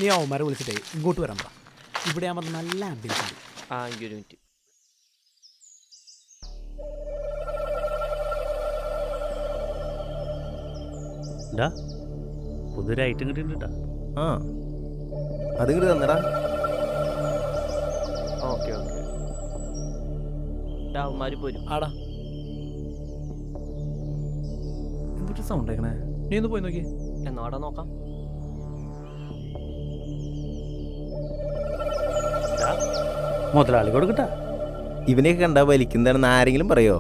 നീ അവന്മാരെ വിളിച്ചിട്ടേ ഇങ്ങോട്ട് വരാൻ പറ ഇവിടെ ആകുമ്പോൾ നല്ല ആംബിയൻസ് ഉണ്ട് ആ എനിക്ക് ഒരു മിനിറ്റ് ഡാ പുതിയൊരു ഐറ്റം കിട്ടിയിട്ടാ ആ അത് ഇങ്ങോട്ട് തന്നടാ ഓക്കെ ഓക്കെ അവന്മാര് പോരും ആടാ എന്തൊരു സൗണ്ട് കേൾക്കണേ നീ ഒന്ന് പോയി നോക്കി എന്നാടാ നോക്കാം മുതലാളി കൊടുക്കട്ടാ ഇവനെയൊക്കെ കണ്ടാ വലിക്കുന്നതാണെന്ന് ആരെങ്കിലും പറയോ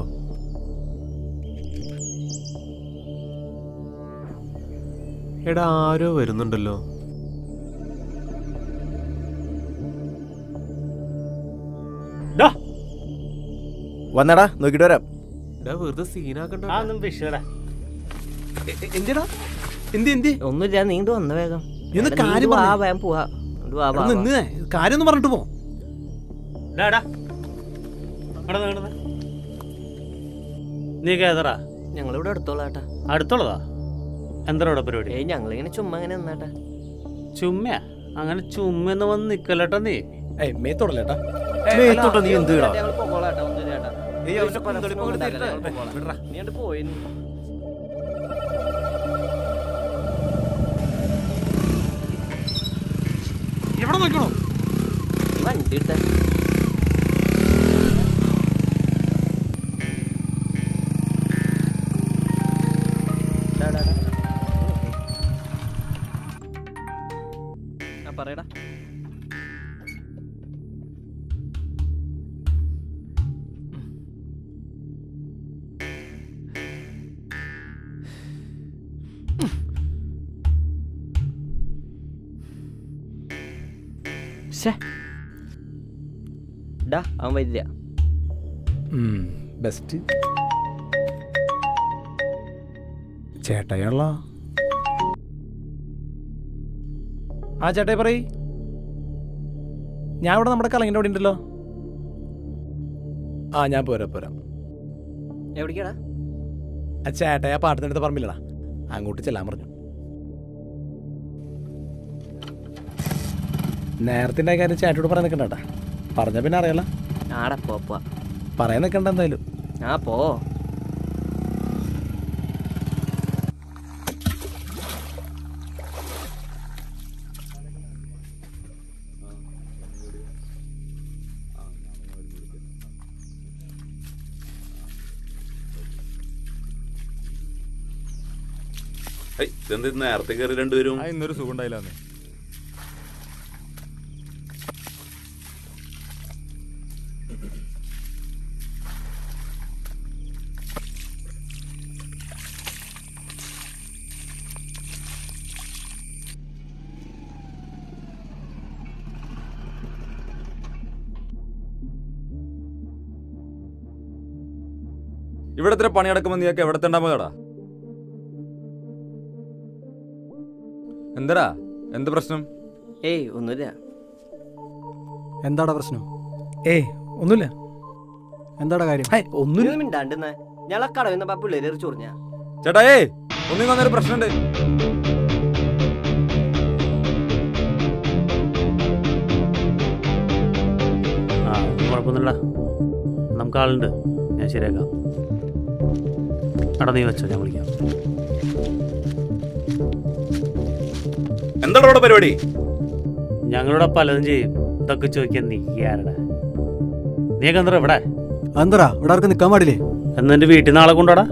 എടാ ആരോ വരുന്നുണ്ടല്ലോ വന്നടാ നോക്കിട്ട് വരാം എടാ വെറുതെ സീനാക്കണ്ട ആ ഒന്നും വിഷയടാ എന്തിനാ എന്ത് എന്ത് ഒന്നുമില്ല നീണ്ട് വന്ന വേഗം നീ ഒന്ന് എടാ, നീ കാര്യം വാ പറഞ്ഞേ. വേഗം പോവാ ഇങ്ങോട്ട് വാ, വാ, വാ. നിന്ന് കാര്യം ഒന്ന് പറഞ്ഞിട്ട് പോ ഡാ ഡാ ഇവിടെ നിന്ന്, ഇവിടെ നിന്ന്. നീ കേതറാ ഞങ്ങളിവിടെ അടുത്തോളാം ഏട്ടാ അടുത്തുള്ളതാ എന്താ ഇവിടെ പരിപാടി ഏയ് ഞങ്ങളിങ്ങനെ ചുമ്മാ ഇങ്ങനെ നിന്നാട്ടാ ചുമ്മയാ അങ്ങനെ ചുമ്മെന്ന് വന്ന് നിക്കല്ലട്ടോ നീ ഏയ് മേത്തോടല്ലേട്ടാ മേത്തോട്ടോ നീ എന്ത് ഇടാ? ഞങ്ങൾ പോകോളാട്ടാ ഒന്നും ചേട്ടാ ഏയ് അവന്റെ കുന്തളിപ്പ് അങ്ങോട്ട് തരുന്നേ. വിടറാ. നീ അങ്ങോട്ട് പോയി എവിടെ നോക്കണോ വണ്ടി എടുത്ത പറയടാ ഡാ അവൻ വരില്ല ബെസ്റ്റ് ചേട്ടായാണല്ലോ ആ ചേട്ടായി പറയ് ഞാൻ ഇവിടെ നമ്മുടെ കലങ്ങിൻ്റെ അവിടെ ഉണ്ടല്ലോ ആ ഞാൻ പോരാ പോരാ എവിടേക്കാടാ ആ ചേട്ടായി ആ പാട്ടിൻ്റെ അടുത്ത് പറമ്പില്ലടാ അങ്ങോട്ട് ചെല്ലാൻ പറഞ്ഞു നേരത്തെ കാര്യം ചേട്ടയോട് പറയാൻ നിൽക്കണ്ട പറഞ്ഞ പിന്നെ അറിയാലോ ആടാ പോ പോ പറയാൻ നിൽക്കണ്ട എന്തായാലും ആ പോ ഹൈ, ഇതെന്ത് ഇന്ന് നേരത്തെ കയറി രണ്ടുപേരും ഇന്നൊരു സുഖം ഉണ്ടായില്ലാന്നേ ഇവിടെ എത്ര പണി നടക്കുമ്പോ നീയൊക്കെ എവിടെ തണ്ടാമോടാ എന്തടാ എന്ത് പ്രശ്നം ഏയ് ഒന്നുമില്ല എന്താടാ പ്രശ്നം ഏയ് ഒന്നുമില്ല എന്താടാ കാര്യം ഹൈ ഒന്നുമില്ല ഒന്നും മിണ്ടാണ്ടെന്ന് ഞങ്ങളെ കടവിൽ നിന്ന് പിള്ളേര് ചൊറിഞ്ഞ ചേട്ടാ ഏയ് ഒന്നും വന്നൊരു പ്രശ്നമുണ്ട് ആ കുഴപ്പമൊന്നുമില്ല നമുക്ക് ആളുണ്ട് ഞാൻ ശരിയാക്കാം എടാ നീ വെച്ചോ ഞാൻ വിളിക്കാം എന്താണ് ഇവിടെ പരിപാടി ഞങ്ങളിവിടെ പലതും ചെയ്യും ഇതൊക്കെ ചോദിക്കാൻ നീ ആരടാ നീയൊക്കെ എന്താ ഇവിടെ എന്താ ഇവിടെ ആർക്കും നിൽക്കാൻ പാടില്ലേ എന്ന് എൻ്റെ വീട്ടിൽ നിന്ന് ആളെ കൊണ്ടോടാ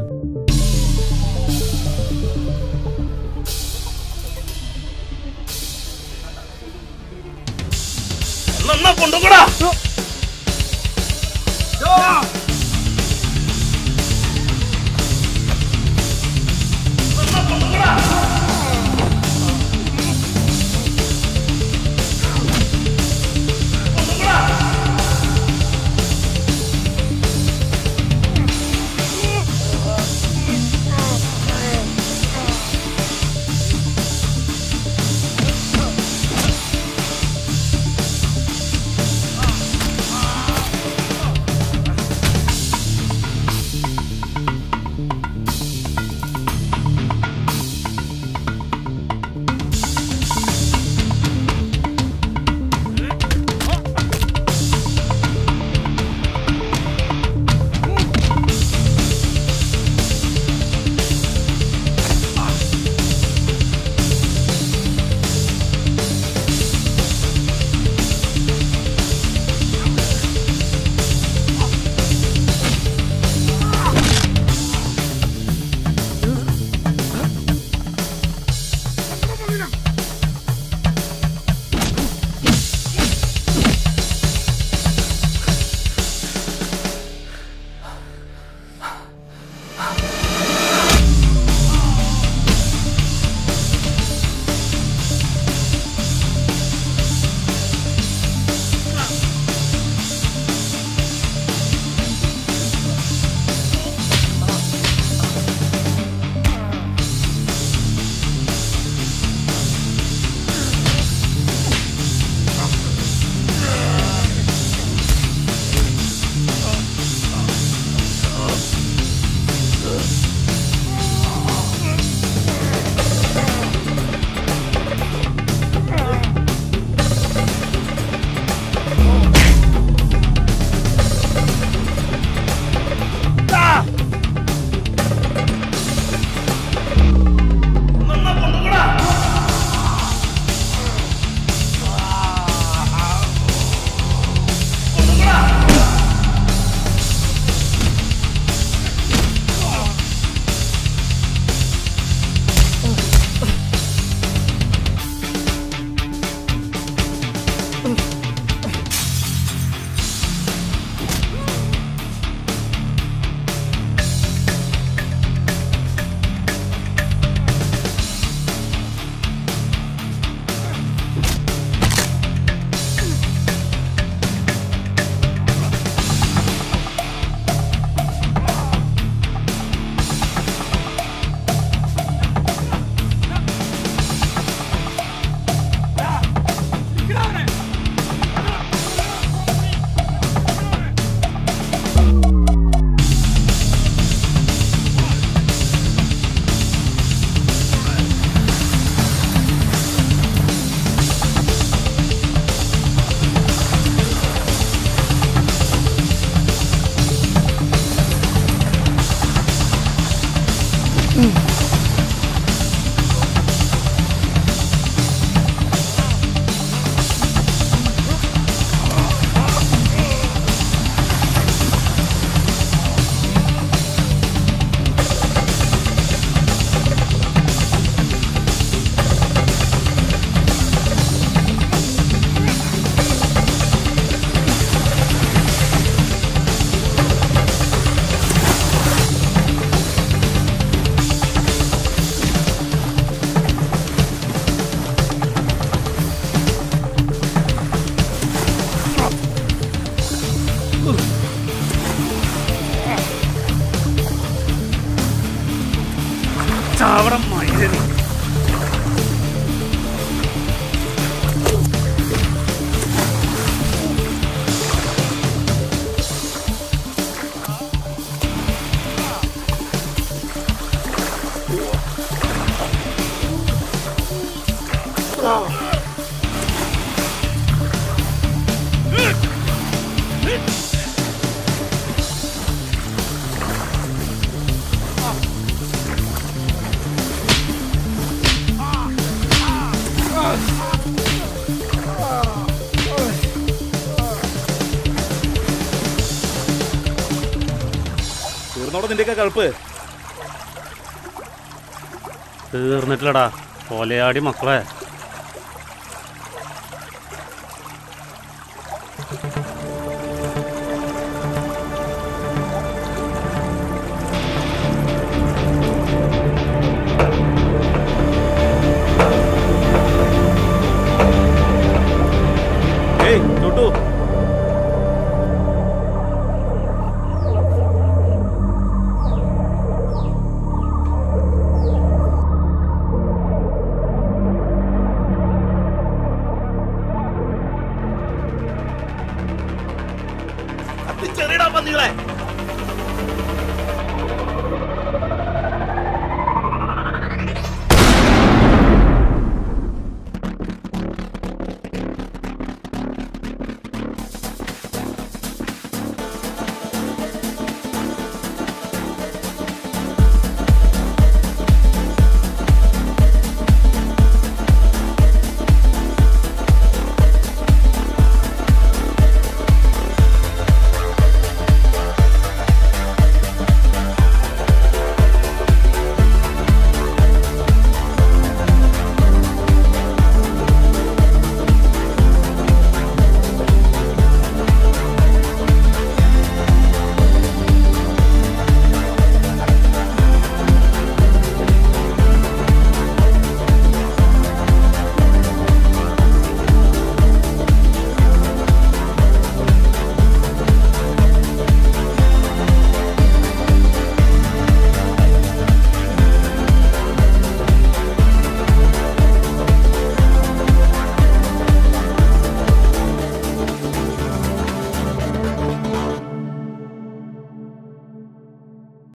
കൊണ്ടുപോകടാ ആ ചാവടം മയില് തീർന്നോടെ നിന്റെയൊക്കെ കളിപ്പ് തീർന്നിട്ടില്ലടാ കൊലയാടി മക്കളെ ഏയ് ചോട്ടു ചെറിയടാ പന്നികളെ